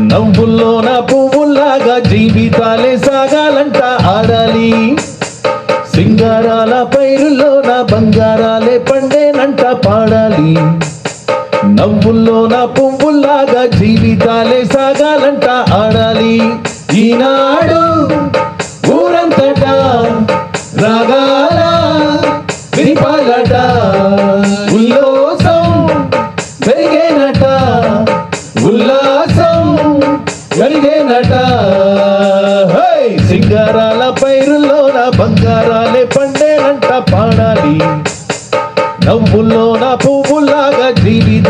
నవ్వుల్లోన పువ్వుల్లాగా జీవితాలే సాగాలంట ఆడాలి సింగారాల పైరుల్లోన బంగారాలే పండేనంట పాడాలి నవ్వుల్లోన పువ్వుల్లాగా జీవితాలే సాగాలంట ఆడాలి ఈనాడు ఊరంతటా రాగాల విరిపాలట ఉల్లోసం పెరిగేనట ఉల్లాసం కలిగేనట హై! సింగారాల పైరుల్లోన బంగారాలే పండేనంట పాడాలి నవ్వుల్లోన పువ్వులాగా జీవిత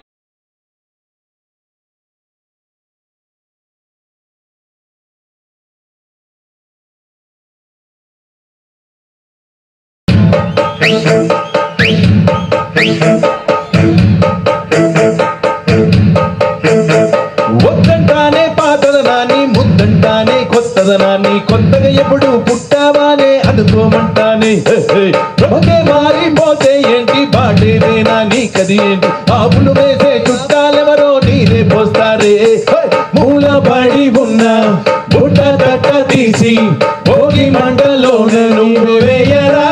వద్దంటానే పాతదనాన్ని ముద్దంటానే కొత్తదనాన్ని కొత్తగా ఎప్పుడు పుట్టావానే అనుకోమంటానే హే, హే. బ్రహ్మకే మారిపోతే ఏంటి బాటేదేనా నీకది ఏంటి ఆపులు వేసే చుట్టాలెవరో నీరే పోస్తారే హే. మూల పడి ఉన్న బుట్ట తట్ట తీసి భోగి మంటలోన నువ్వు వేయరా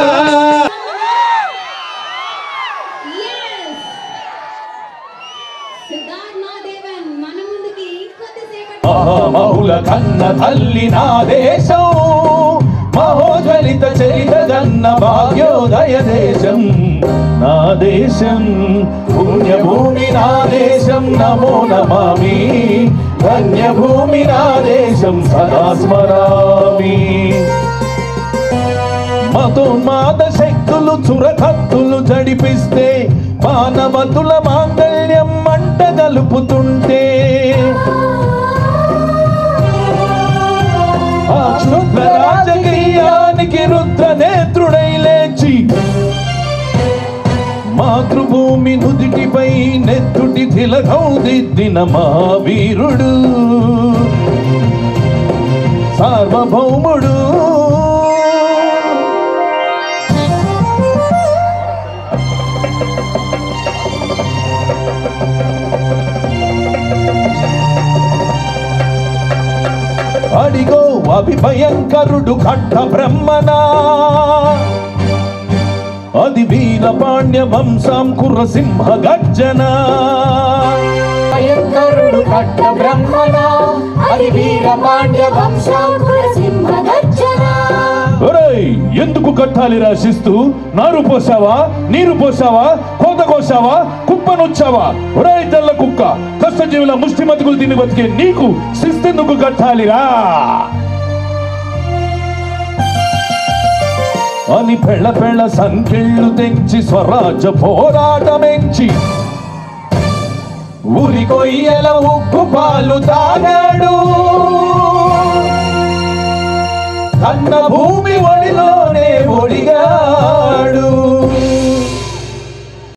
సిద్ధార్థ్ మహాదేవన్ మన ముందుకి కొద్దిసేపటి మహుల కన్న తల్లి నా దేశం మహోజ్వలిత చరిత గన్న భాగ్యోదయ దేశం నా దేశం పుణ్యభూమి నా దేశం నమో నమామి ధన్యభూమి నా దేశం సదా స్మరామి మతోన్మాద శక్తులు చురకత్తులు జడిపిస్తే మానవతుల మాంగళ్యం మంట గలుపుతుంటే ఆ క్షుద్ర రాజకీయానికి రుద్ర నేత్రుడై లేచి మాతృభూమి నుదిటిపై నెత్తుటి తిలకం దిద్దిన మహావీరుడు సార్వభౌముడు అడిగో అభిభయంకరుడు ఖడ్డ బ్రహ్మనా అది వీర పాండ్య వంశం కుర్రసింహ గర్జన భయంకరుడు కట్ట బ్రహ్మణ అది వీర పాండ్య వంశాంకుర సింహ గర్జన ఒరేయ్ ఎందుకు కట్టాలి రాశిస్తూ నారు పోసావా నీరు పోసావా కోత కోసావా కుప్పనొచ్చావా ఒరేయ్ తెల్ల కుక్క కష్టజీవుల ముష్టి మతుకులు తిని బతికే నీకు శిస్తెందుకు కట్టాలిరా అని పెళ్ళ పెళ్ళ సంఖ్యళ్ళు తెంచి స్వరాజ్య పోరాటమెంచి ఊరి కొయ్యల ఉక్కు పాలు తాగాడు కన్న భూమి ఒడిలోనే ఒడిగాడు